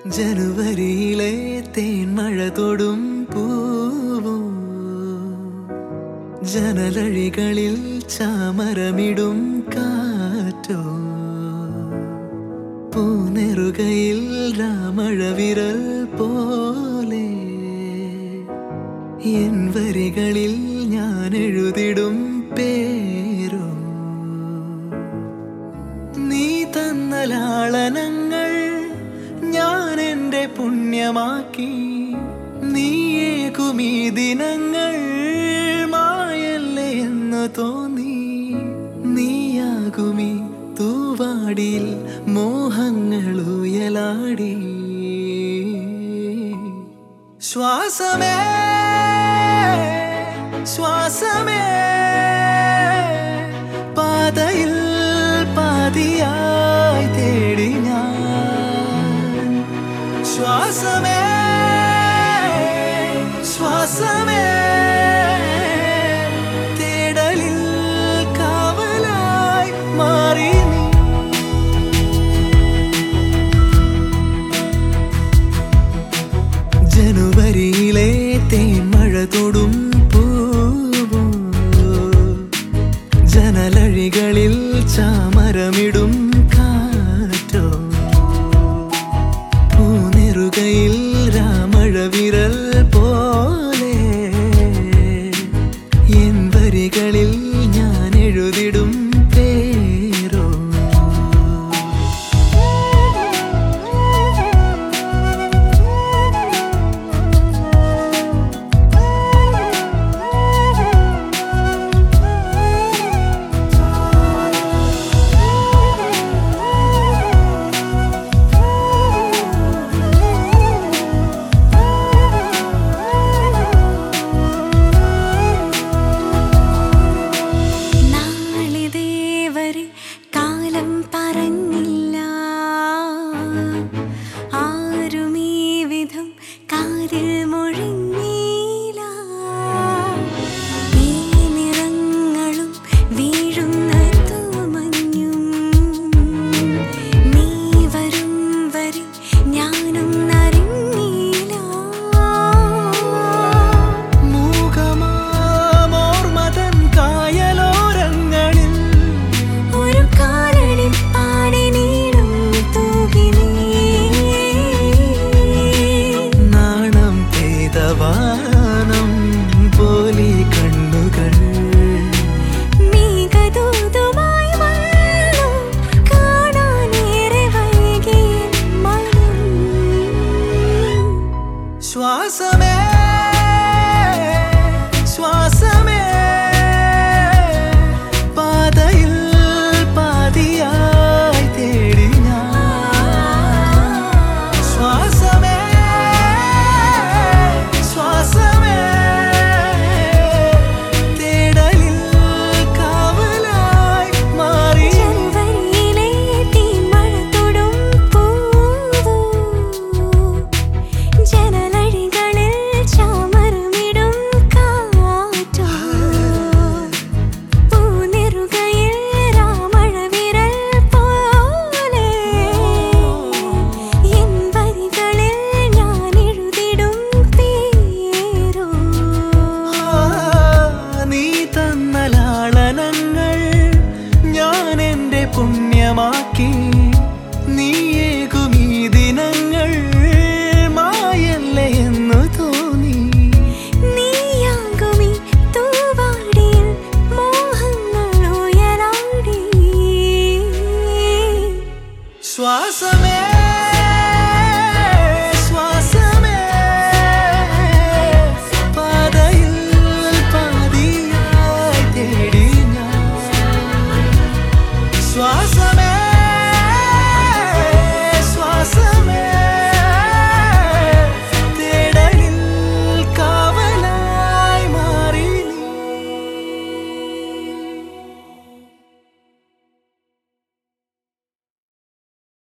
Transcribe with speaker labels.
Speaker 1: ജനുവരിയിലെ തേൻമഴ തൊടും പൂവോ ജനലഴികളിൽ ചാമരമിടും കാറ്റോ പൂനെറുകയിൽ രാമഴവിരൽ പോലെ എൻ വരികളിൽ ഞാൻ എഴുതിടും പേരോ നീ തന്ന ലാളനങ്ങൾ ഞാൻ എൻ്റെ പുണ്യമാക്കി നീയേകുമീ ദിനങ്ങൾ മായല്ലേ എന്ന് തോന്നി നീയാകുമീ തൂവാടിയിൽ മോഹങ്ങൾ ഉയലാടി ശ്വാസമേ ശ്വാസമേ പാതയിൽ പാതിയായി തേടി ഞാൻ ശ്വാസമേ ശ്വാസമേ തേടലിൽ കാവലായി മാറി നീ ജനുവരിയിലെ തേൻമഴ തൊടും പൂവോ ജനലഴികളിൽ ചാമരമിടും കാറ്റോ പൂനെറുകയിൽ രാമഴവിരൽ പോലെ എൻ വരികളിൽ ഞാൻ എഴുതിടും പേരോ
Speaker 2: നാളിതേവരെ കാലം പറഞ്ഞില്ല ആരും ഈ വിധം കാതിൽ മൊഴിഞ്ഞീല ഈ നിറങ്ങളും വീഴുന്ന തൂമഞ്ഞും നീ വരും വരെ ഞാനും അറിഞ്ഞീല
Speaker 1: മൂകമാമോർമതൻ കായലോരങ്ങളിൽ
Speaker 2: ഒരു കാലടി പാടി നീടും തൂകിനീ
Speaker 1: നാണം പെയ്തവാനം പോലി കണ്ണുകൾ
Speaker 2: മേഘദൂതുമായി വന്നു കാണാനേറെ വൈകി മനം
Speaker 1: ശ്വാസമേ